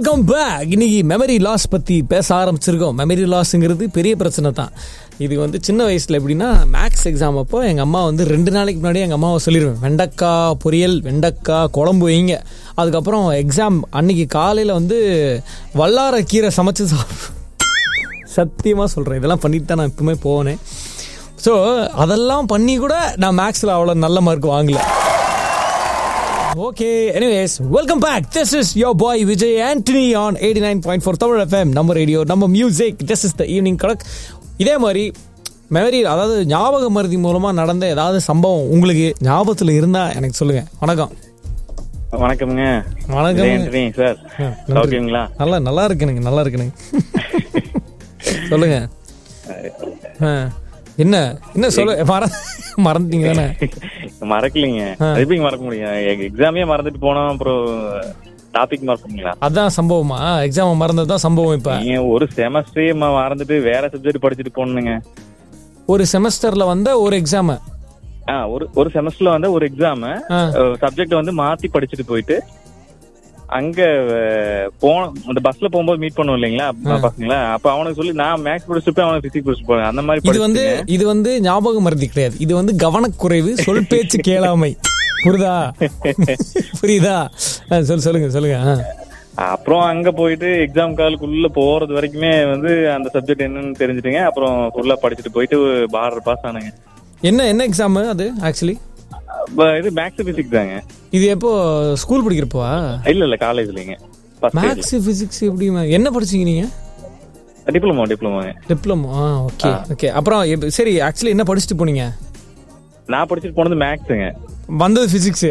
Welcome back இன்னைக்கு memory loss பற்றி பேச ஆரம்பிச்சிருக்கோம் மெமரி லாஸ்ங்கிறது பெரிய பிரச்சனை தான் இது வந்து சின்ன வயசில் எப்படின்னா மேக்ஸ் எக்ஸாம் அப்போ எங்கள் அம்மா வந்து ரெண்டு நாளைக்கு முன்னாடி எங்கள் அம்மாவை சொல்லிடுவேன் வெண்டைக்காய் பொரியல் வெண்டைக்காய் குழம்பு வைங்க அதுக்கப்புறம் எக்ஸாம் அன்னைக்கு காலையில் வந்து வல்லார கீரை சமைச்சு சாப்பிடுவேன் சத்தியமாக சொல்கிறேன் இதெல்லாம் பண்ணிட்டு தான் நான் இப்பவுமே போனேன் ஸோ அதெல்லாம் பண்ணி கூட நான் மேக்ஸில் அவ்வளோ நல்ல மார்க் வாங்கல okay anyways welcome back this is your boy Vijay Antony on eighty nine point four Tamil FM நம்ம ரேடியோ நம்ம music this is the evening கலக் இதே மாதிரி மெமரி அதாவது ஞாபக மருதி மூலமாக நடந்த ஏதாவது சம்பவம் உங்களுக்கு ஞாபகத்தில் இருந்தால் எனக்கு சொல்லுங்கள் வணக்கம் வணக்கம்ங்க வணக்கம். ஜெய் ஆண்டனி சார் ஆ, நன்றி. சௌக்கியங்களா நல்லா நல்லா இருக்குனுங்க நல்லா இருக்குனுங்க சொல்லுங்க ஆ, என்ன என்ன சொல்ல மற மறந்துட்டீங்க தானே மறக்கலைங்க அது எப்படி மறக்க முடியும் எக்ஸாமே மறந்துட்டு போனோம் அப்புறம் டாபிக் மறப்பீங்களா அதான் சம்பவமா எக்ஸாம் மறந்தது தான் சம்பவம் இப்போ நீங்க ஒரு செமஸ்டரே மறந்துட்டு வேற சப்ஜெக்ட் படிச்சுட்டு போனீங்க ஒரு செமஸ்டர்ல வந்த ஒரு எக்ஸாம் ஆ ஒரு ஒரு செமஸ்டர்ல வந்து ஒரு எக்ஸாம் ஆ. சப்ஜெக்ட் வந்து மாத்தி படிச்சுட்டு போயிட்டு அங்க அஹ், போன அந்த பஸ்ல போகும்போது மீட் பண்ணுவோம் இல்லைங்களா பசங்களா அப்ப அவனுக்கு சொல்லி நான் மேக்ஸ் படிச்சுட்டு போய் அவனுக்கு பிசிக்ஸ் படிச்சுட்டு போறேன் அந்த மாதிரி இது வந்து படிச்சுங்க. இது வந்து ஞாபகம் மறதி கிடையாது இது வந்து கவனக்குறைவு சொல் பேச்சு கேளாமை புரியுதா புரியுதா ஆ, சொல்லு சொல்லுங்க சொல்லுங்க ஆ. அப்புறம் அங்க போயிட்டு எக்ஸாம் காலுக்குள்ள போறது வரைக்குமே வந்து அந்த சப்ஜெக்ட் என்னன்னு தெரிஞ்சுட்டுங்க அப்புறம் ஃபுல்லா படிச்சுட்டு போயிட்டு பார்டர் பாஸ் ஆனுங்க என்ன என்ன எக்ஸாம் அது ஆக்சுவலி ப- இது மேக்ஸ் பிசிக்ஸ் தாங்க இது எப்போ ஸ்கூல் படிக்கிறப்போவா இல்ல இல்ல காலேஜ்லங்க ஃபர்ஸ்ட் மேக்ஸ் பிசிக்ஸ் எப்படி ma- என்ன படிச்சீங்க நீங்க டிப்ளமோ டிப்ளமோங்க டிப்ளமோ ஓகே ஓகே அப்புறம் எப்ப- சரி ஆக்சுவலி என்ன படிச்சுட்டு போனீங்க நான் படிச்சுட்டு போனது மேக்ஸுங்க வந்தது பிசிக்ஸ்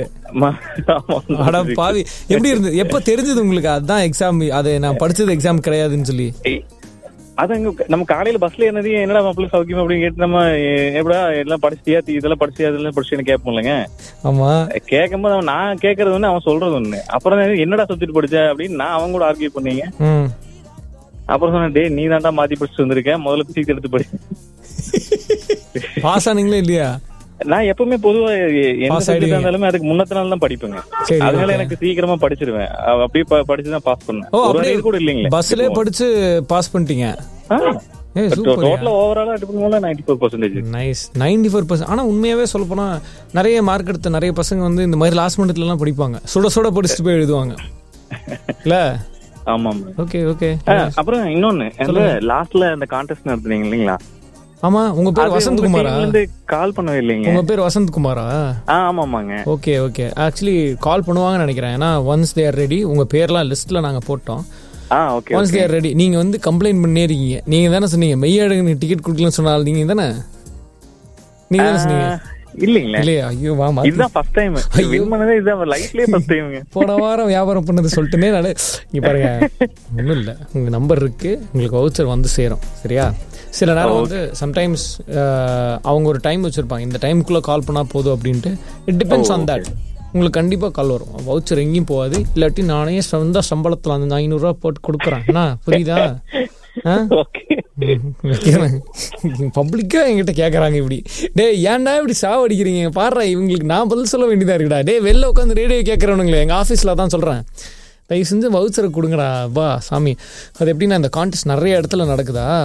அட பாவி எப்படி இருந்தது எப்ப தெரிஞ்சது உங்களுக்கு அதுதான் எக்ஸாம் அது நான் படிச்சது எக்ஸாம் கிடையாதுன்னு சொல்லி அது அங்க நம்ம காலையில பஸ்ல என்னது என்னடா மாப்பிள்ள சௌக்கியம் அப்படின்னு கேட்டு நம்ம எ- எப்படா எல்லாம் படிச்சிட்டியா தி- இதெல்லாம் படிச்சியா இதெல்லாம் படிச்சுன்னு கேட்போம்லங்க ஆமா கேட்கும்போது அவன் நான் கேட்கறது ஒண்ணு அவன் சொல்றது ஒண்ணு அப்புறம் நான் என்னடா சப்ஜெக்ட் படிச்ச அப்படின்னு நான் அவங்க கூட ஆர்கியூ பண்ணீங்க ம் அப்புறம் சொன்னேன் டேய் நீ தான்டா மாத்தி படிச்சுட்டு வந்திருக்க முதல்ல பிசிக்ஸ் எடுத்து படி பாஸ் ஆனீங்களா இல்லையா நான் எப்பவுமே பொதுவா எ- எந்த Pass சப்ஜெக்ட் ஆயிடுவீங்க. இருந்தாலுமே அதுக்கு முன்னத்த நாள் தான் படிப்பேங்க சரி, அதனால okay. எனக்கு சீக்கிரமா படிச்சிருவேன் அ- அப்படியே ப- படிச்சு தான் பாஸ் பண்ணேன் ஓ ஒரு அப்படியே இது கூட இல்லைங்களே பஸ்லயே படிச்சு பாஸ் பண்ணிட்டீங்க ஏ சூப்பர் டோட்டலா ஓவராலா டிப்ளமோல ninety four percentage nice ninety four percent ஆனால் உண்மையாகவே சொல்ல போனால் நிறைய மார்க் எடுத்த நிறைய பசங்க வந்து இந்த மாதிரி லாஸ்ட் மினிட்லலாம் படிப்பாங்க சுட சுட படிச்சுட்டு போய் எழுதுவாங்க இல்ல ஆமா ஓகே ஓகே அப்புறம் இன்னொன்னு அந்த லாஸ்ட்ல அந்த கான்டெஸ்ட் நடத்துனீங்க இல்லைங்களா ஆமா உங்க பேர் அது வசந்த் உங்க குமாரா teamல இருந்து கால் பண்ணவே இல்லைங்க உங்க பேர் வசந்த் குமாரா ஆ ஆமா ஆமாங்க ஓகே ஓகே ஆக்சுவலி கால் பண்ணுவாங்கன்னு நினைக்கிறேன் ஏன்னா ஒன்ஸ் தேர் ரெடி உங்க பேர்லாம் லிஸ்ட்ல நாங்க போட்டோம் ஆ ஓகே ஒன்ஸ் தேர் ரெடி நீங்க வந்து கம்ப்ளைண்ட் பண்ணே இருக்கீங்க நீங்க தானே சொன்னீங்க மெய்யாடுங்க டிக்கெட் கொடுக்கலன்னு சொன்னால் நீங்க தானே நீங்க தானே சொன்னீங்க இல்லைங்களே இல்லையா ஐயோ வா மாத்தி- இதுதான் ஃபர்ஸ்ட் டைம் வின் பண்ணதே இதுதான் லைஃப்லயே ஃபர்ஸ்ட் டைம்ங்க போன வாரம் வியாபாரம் பண்ணது சொல்லிட்டுனே நான் இங்க பாருங்க ஒன்றும் இல்லை உங்க நம்பர் இருக்கு உங்களுக்கு வவுச்சர் வந்து சேரும் சரியா சில நேரம் வந்து சம்டைம்ஸ் அவங்க ஒரு டைம் வச்சிருப்பாங்க இந்த டைமுக்குள்ள கால் பண்ணா போதும் அப்படின்ட்டு இட் டிபெண்ட்ஸ் ஆன் தட் உங்களுக்கு கண்டிப்பா கால் வரும் வவுச்சர் எங்கேயும் போகாது இல்லாட்டி நானே சொந்த சம்பளத்துல அந்த ஐநூறுரூவா போட்டு கொடுக்குறேன் என்ன புரியுதா ஆ ஓகே பப்ளிக்கா என்கிட்ட கேக்குறாங்க இப்படி டேய் ஏன்டா இப்படி சாவடிக்கிறீங்க பாடுறா இவங்களுக்கு நான் பதில் சொல்ல வேண்டியதா இருக்குடா டேய் வெளில உட்காந்து ரேடியோ கேட்கறவனுங்களே எங்க ஆஃபீஸ்ல தான் சொல்றேன் தயவு செஞ்சு வவுச்சரை கொடுங்கடா பா சாமி அது எப்படின்னா இந்த கான்டெஸ்ட் நிறைய இடத்துல நடக்குதா